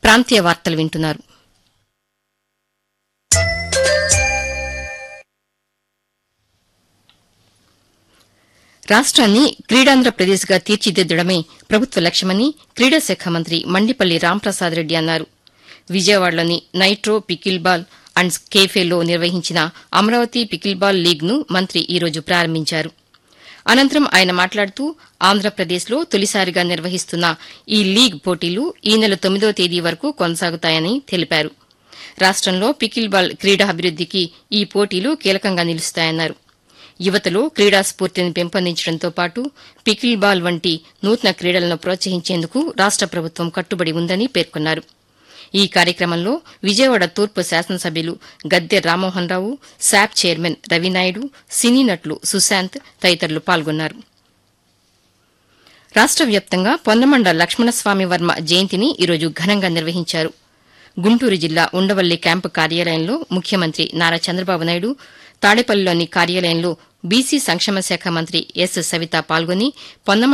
ప్రాంతీయ వార్తలు వింటున్నారు రాష్ట్రాన్ని క్రీడాంధ్రప్రదేశ్గా తీర్చిదిద్దడమే ప్రభుత్వ లక్ష్యమని క్రీడా శాఖ మంత్రి మండిపల్లి రాంప్రసాద్ రెడ్డి అన్నారు విజయవాడలోని నైట్రో పికిల్ బాల్ అండ్ కేఫేలో నిర్వహించిన అమరావతి పికిల్ బాల్ లీగ్ను మంత్రి ఈరోజు ప్రారంభించారు అనంతరం ఆయన మాట్లాడుతూ ఆంధ్రప్రదేశ్లో తొలిసారిగా నిర్వహిస్తున్న ఈ లీగ్ పోటీలు ఈ నెల తొమ్మిదో తేదీ వరకు కొనసాగుతాయని తెలిపారు రాష్టంలో పికిల్ బాల్ క్రీడా అభివృద్దికి ఈ పోటీలు కీలకంగా నిలుస్తాయన్నారు యువతలో క్రీడా స్ఫూర్తిని పెంపొందించడంతో పాటు పికిల్ బాల్ వంటి నూతన క్రీడలను ప్రోత్సహించేందుకు రాష్ట ప్రభుత్వం కట్టుబడి ఉందని పేర్కొన్నారు ఈ కార్యక్రమంలో విజయవాడ తూర్పు శాసనసభ్యులు Gadde Rammohan Rao SAAP chairman Ravinaidu cine నటులు సుశాంత్ తదితరులు పాల్గొన్నారు రాష్ట వ్యాప్తంగా పొన్నమండ లక్ష్మణస్వామి వర్మ జయంతిని ఈరోజు ఘనంగా నిర్వహించారు గుంటూరు జిల్లా ఉండవల్లి క్యాంపు కార్యాలయంలో ముఖ్యమంత్రి నారా చంద్రబాబు నాయుడు తాడేపల్లిలోని కార్యాలయంలో బీసీ సంక్షేమ శాఖ మంత్రి ఎస్ సవిత పాల్గొని పొన్నమ